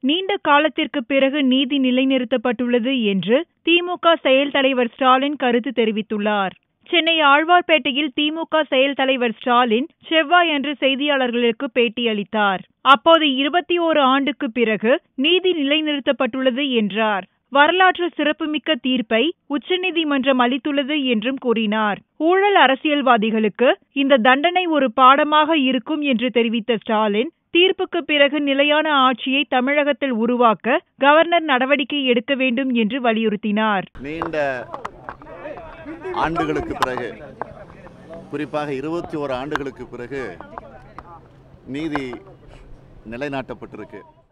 நீண்ட காலத்திற்கு பிறகு நீதி நிலைநிறுத்தப்பட்டுள்ளது என்று திமுக செயல் தலைவர் ஸ்டாலின் கருத்து தெரிவித்துள்ளார் சென்னை ஆழ்வார்பேட்டையில் திமுக செயல் தலைவர் ஸ்டாலின் செவ்வாயன்று செய்தியாளர்களுக்கு பேட்டியளித்தார் அப்போது இருபத்தி ஓரு ஆண்டுக்கு பிறகு நீதி நிலைநிறுத்தப்பட்டுள்ளது என்றார் வரலாற்று சிறப்புமிக்க தீர்ப்பை உச்சநீதிமன்றம் அளித்துள்ளது என்றும் கூறினார் ஊழல் அரசியல்வாதிகளுக்கு இந்த தண்டனை ஒரு பாடமாக இருக்கும் என்று தெரிவித்த ஸ்டாலின் தீர்ப்புக்கு பிறகு நிலையான ஆட்சியை தமிழகத்தில் உருவாக்க கவர்னர் நடவடிக்கை எடுக்க வேண்டும் என்று வலியுறுத்தினார் நீண்ட ஆண்டுகளுக்கு பிறகு குறிப்பாக இருபத்தி ஓரு ஆண்டுகளுக்கு பிறகு நீதி நிலைநாட்டப்பட்டிருக்கு